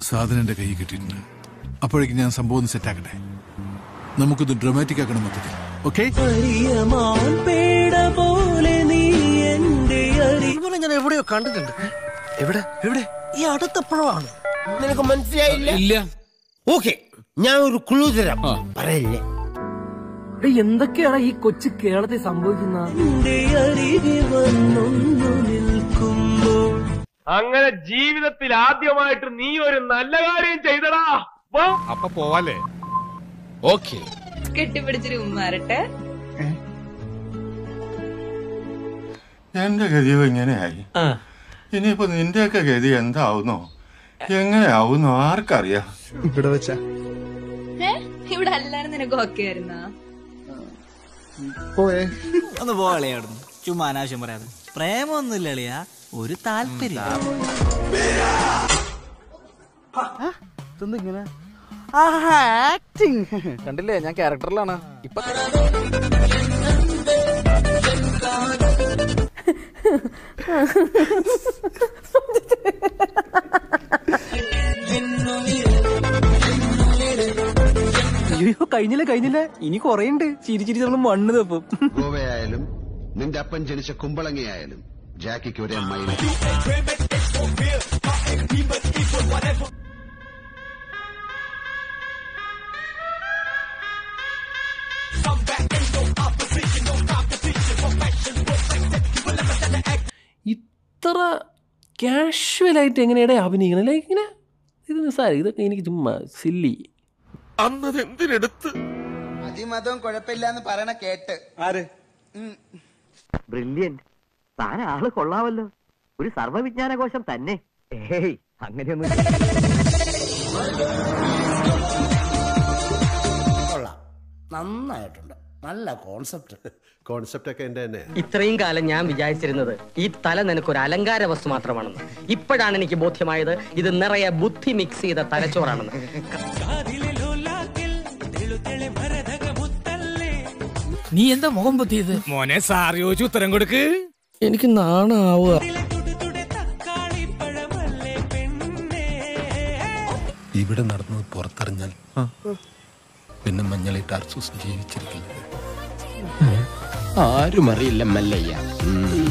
സാധനം എന്റെ കൈ കിട്ടിയിട്ടുണ്ട് അപ്പോഴേക്കും ഞാൻ സംഭവം ഒന്ന് സെറ്റാക്കട്ടെ നമുക്കൊന്ന് ഡ്രമാറ്റിക് ആക്കണം മൊത്തത്തിൽ ഓക്കെ ഇവനെ ഞാൻ എവിടെയോ കണ്ടിട്ടുണ്ട് എവിടെ എവിടെ ഈ അടുത്തപ്പോഴാണ് നിനക്ക് മനസ്സിലായില്ല ഇല്ല ഓക്കെ ഞാൻ ഒരു ക്ലൂ തരാം പറയല്ലേ എന്തൊക്കെയാണ് ഈ കൊച്ചു കേരളത്തിൽ സംഭവിക്കുന്ന അങ്ങനെ ജീവിതത്തിൽ ആദ്യമായിട്ട് നീ ഒരു നല്ല കാര്യം ചെയ്തടാ വാ. അപ്പൊ പോവാലേ ഓക്കേ കെട്ടിപ്പിടിച്ചൊരു ഉമ്മാരട്ടെ എന്റെ ഗതി ഇങ്ങനെയായി ഇനിയിപ്പോ നിന്റെയൊക്കെ ഗതി എന്താവുന്നോ എങ്ങനെയാവുന്നോ ആർക്കറിയാം ഇവിടെ വെച്ചാ ഏ ഇവിടെ എല്ലാരും നിനക്ക് ഓക്കെ ആയിരുന്നാ പോയേ ഒന്ന് പോളിയാടുന്നു ചുമ്മാ അനാവശ്യം പറയാതെ പ്രേമൊന്നുമില്ല അളിയാ ഒരു താല്പര്യം ഇങ്ങനെ ആക്ടിങ് കണ്ടില്ലേ ഞാൻ ക്യാരക്ടറിലാണ് ഇപ്പൊ അയ്യോ കഴിഞ്ഞില്ല കഴിഞ്ഞില്ല ഇനി കൊറേ ഉണ്ട് ചിരി ചിരി നമ്മൾ മണ്ണ് തപ്പും ഗോവയായാലും നിന്റെ അപ്പൻ ജനിച്ച കുമ്പളങ്ങയായാലും ജാക്കിക്ക് ഒരേ മൈല ഇത്ര കാഷ്വലായിട്ട് എങ്ങനെയാണ് അഭിനയിക്കണം ലൈക്ക് ഇങ്ങനെ ഇത് നിസ്സാരം ഇതൊക്കെ എനിക്ക് ചുമ്മാ സില്ലി അന്നത് എന്തിനെടുത്ത് അതിമതവും കുഴപ്പമില്ലാന്ന് പറയണ കേട്ട് ആര് ബ്രില്യന്റ് താൻ ആള് കൊള്ളാമല്ലോ ഒരു സർവ്വവിജ്ഞാനകോശം തന്നെ ഏയ് അങ്ങനെയൊന്നും കൊള്ളാം നന്നായിട്ടുണ്ട് നല്ല കോൺസെപ്റ്റ് കോൺസെപ്റ്റ് ഒക്കെ എന്റെ തന്നെ ഇത്രയും കാലം ഞാൻ വിചാരിച്ചിരുന്നത് ഈ തല നിനക്കൊരു അലങ്കാര വസ്തു മാത്രമാണെന്ന് ഇപ്പോഴാണ് എനിക്ക് ബോധ്യമായത് ഇത് നിറയെ ബുദ്ധി മിക്സ് ചെയ്ത തലച്ചോറാണെന്ന് നീ എന്താ മുഖം പൊത്തിയത് മോനെ സാർ ചോദിച്ചു ഉത്തരം കൊടുക്ക് എനിക്ക് നാണാവുക ഇവിടെ നടന്നത് പുറത്തറിഞ്ഞാൽ പിന്നെ മഞ്ഞളിട്ട് അർസൂസ് ജീവിച്ചിരിക്കില്ല ആരും അറിയില്ല മല്ലയ്യ